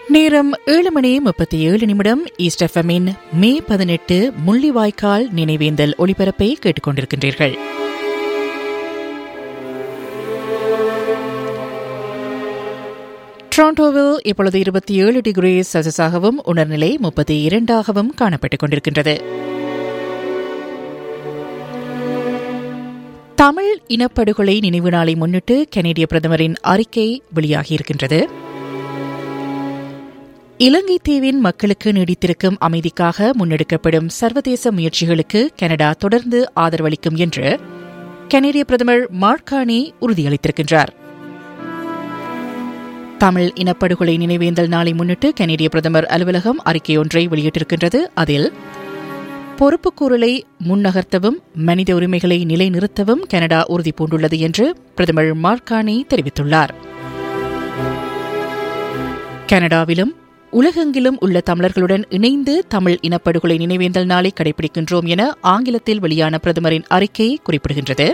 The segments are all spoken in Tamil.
நேரம் ஏழு மணி முப்பத்தி ஏழு நிமிடம் ஈஸ்ட் எஃப்எம்மின் மே பதினெட்டு முள்ளிவாய்க்கால் நினைவேந்தல் ஒளிபரப்பை கேட்டுக்கொண்டிருக்கின்றீர்கள் டொரண்டோவில் இப்பொழுது இருபத்தி ஏழு டிகிரி செல்சியஸாகவும் உணர்நிலை முப்பத்தி இரண்டாகவும் காணப்பட்டுக் கொண்டிருக்கின்றது தமிழ் இனப்படுகொலை நினைவு நாளை முன்னிட்டு கனேடிய பிரதமரின் அறிக்கை வெளியாகியிருக்கின்றது இலங்கை தீவின் மக்களுக்கு நீடித்திருக்கும் அமைதிக்காக முன்னெடுக்கப்படும் சர்வதேச முயற்சிகளுக்கு கனடா தொடர்ந்து ஆதரவளிக்கும் என்று கனேடிய பிரதமர் மார்கானி உறுதியளித்திருக்கின்றார் தமிழ் இனப்படுகொலை நினைவேந்தல் நாளை முன்னிட்டு கனேடிய பிரதமர் அலுவலகம் அறிக்கையொன்றை வெளியிட்டிருக்கின்றது அதில் பொறுப்புக்கூறலை முன்னகர்த்தவும் மனித உரிமைகளை நிலைநிறுத்தவும் கனடா உறுதி பூண்டுள்ளது என்று பிரதமர் மார்கானி தெரிவித்துள்ளார் கனடாவிலும் உலகெங்கிலும் உள்ள தமிழர்களுடன் இணைந்து தமிழ் இனப்படுகொலை நினைவேந்தல் நாளை கடைபிடிக்கின்றோம் என ஆங்கிலத்தில் வெளியான பிரதமரின் அறிக்கை குறிப்பிடுகின்றது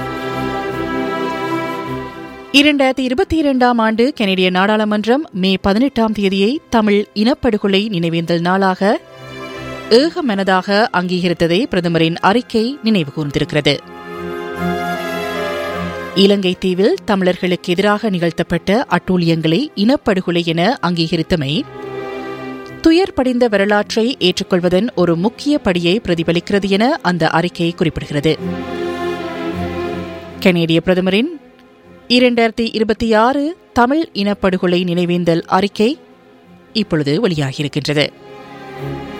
இரண்டாயிரத்தி இருபத்தி இரண்டாம் ஆண்டு கனேடிய நாடாளுமன்றம் மே பதினெட்டாம் தேதியை தமிழ் இனப்படுகொலை நினைவேந்தல் நாளாக ஏகமனதாக அங்கீகரித்ததை பிரதமரின் அறிக்கை நினைவு கூர்ந்திருக்கிறது இலங்கை தீவில் தமிழர்களுக்கு எதிராக நிகழ்த்தப்பட்ட அட்டூழியங்களை இனப்படுகொலை என அங்கீகரித்தமை துயர் படிந்த வரலாற்றை ஏற்றுக்கொள்வதன் ஒரு முக்கிய படியை பிரதிபலிக்கிறது என அந்த அறிக்கை குறிப்பிடுகிறது கனேடிய பிரதமரின் இரண்டாயிரத்தி இருபத்தி ஆறு தமிழ் இனப்படுகொலை நினைவேந்தல் அறிக்கை இப்பொழுது வெளியாகியிருக்கின்றது